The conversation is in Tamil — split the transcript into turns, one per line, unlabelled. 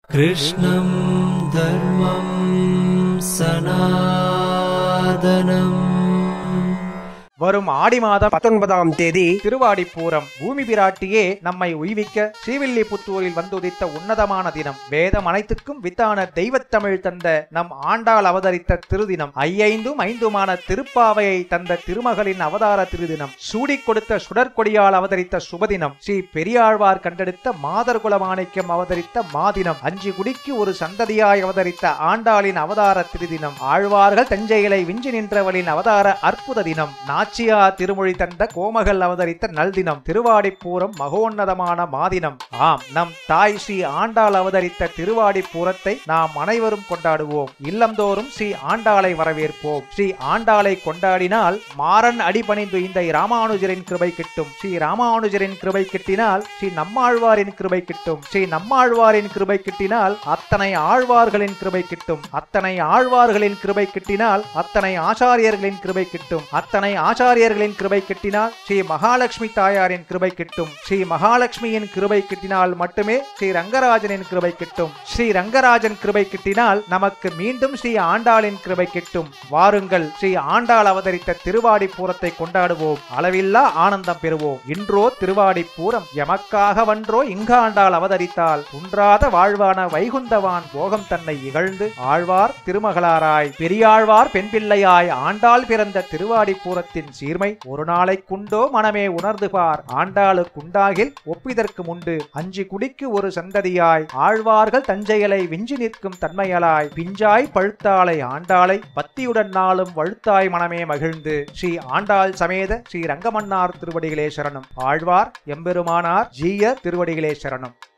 कृष्णं धर्मं सनातनम्
வரும் ஆடி மாதம்
பத்தொன்பதாம் தேதி
திருவாடிப்பூரம் பூமி பிராட்டியே நம்மை உய்விக்க ஸ்ரீவில்லிபுத்தூரில் வந்துதித்த உன்னதமான தினம் வேதம் அனைத்துக்கும் வித்தான தெய்வத்தமிழ் தந்த நம் ஆண்டாள் அவதரித்த திருதினம் ஐயைந்தும் ஐந்துமான திருப்பாவையை தந்த திருமகளின் அவதார திருதினம் சூடிக் கொடுத்த சுடற்கொடியால் அவதரித்த சுபதினம் ஸ்ரீ பெரியாழ்வார் கண்டெடுத்த மாதர்குல மாணிக்கம் அவதரித்த மாதினம் அஞ்சு குடிக்கு ஒரு சந்ததியாய் அவதரித்த ஆண்டாளின் அவதார திருதினம் ஆழ்வார்கள் தஞ்சையிலை விஞ்சி நின்றவளின் அவதார அற்புத தினம் நாச்சியார் திருமொழி தந்த கோமகள் அவதரித்த நல்தினம் திருவாடிப்பூரம் மகோன்னதமான மாதினம் ஆம் நம் தாய் ஸ்ரீ ஆண்டாள் அவதரித்த திருவாடிப்பூரத்தை நாம் அனைவரும் கொண்டாடுவோம் இல்லந்தோறும் ஸ்ரீ ஆண்டாளை வரவேற்போம் ஸ்ரீ ஆண்டாளை கொண்டாடினால் மாறன் அடிபணிந்து இந்த ராமானுஜரின் கிருபை கிட்டும் ஸ்ரீ ராமானுஜரின் கிருபை கிட்டினால் ஸ்ரீ நம்மாழ்வாரின் கிருபை கிட்டும் ஸ்ரீ நம்மாழ்வாரின் கிருபை கிட்டினால் அத்தனை ஆழ்வார்களின் கிருபை கிட்டும் அத்தனை ஆழ்வார்களின் கிருபை கிட்டினால் அத்தனை ஆச்சாரியர்களின் கிருபை கிட்டும் அத்தனை ஆச்சாரியர்களின் கிருபை கிட்டினால் ஸ்ரீ மகாலட்சுமி தாயாரின் கிருபை கிட்டும் ஸ்ரீ மகாலட்சுமியின் கிருபை கிட்டினால் மட்டுமே ஸ்ரீ ரங்கராஜனின் கிருபை கிட்டும் ஸ்ரீ ரங்கராஜன் கிருபை கிட்டினால் நமக்கு மீண்டும் ஸ்ரீ ஆண்டாளின் கிருபை கிட்டும் வாருங்கள் ஸ்ரீ ஆண்டாள் அவதரித்த திருவாடிப்பூரத்தை கொண்டாடுவோம் அளவில்லா ஆனந்தம் பெறுவோம் இன்றோ திருவாடிப்பூரம் எமக்காக வன்றோ இங்காண்டாள் அவதரித்தால் குன்றாத வாழ்வான வைகுந்தவான் போகம் தன்னை இகழ்ந்து ஆழ்வார் திருமகளாராய் பெரியாழ்வார் பெண் பிள்ளையாய் ஆண்டாள் பிறந்த திருவாடிப்பூரத்தின் சீர்மை ஒரு நாளைக்குண்டோ மனமே உணர்ந்து பார் ஆண்டாளுக்குண்டாகில் ஒப்பிதற்கு முண்டு அஞ்சு குடிக்கு ஒரு சந்ததியாய் ஆழ்வார்கள் தஞ்சையலை விஞ்சி நிற்கும் தன்மையலாய் பிஞ்சாய் பழுத்தாளை ஆண்டாளை பத்தியுடன் நாளும் வழுத்தாய் மனமே மகிழ்ந்து ஸ்ரீ ஆண்டாள் சமேத ஸ்ரீ ரங்கமன்னார் திருவடிகளே சரணம் ஆழ்வார் எம்பெருமானார் ஜீயர் திருவடிகளே சரணம்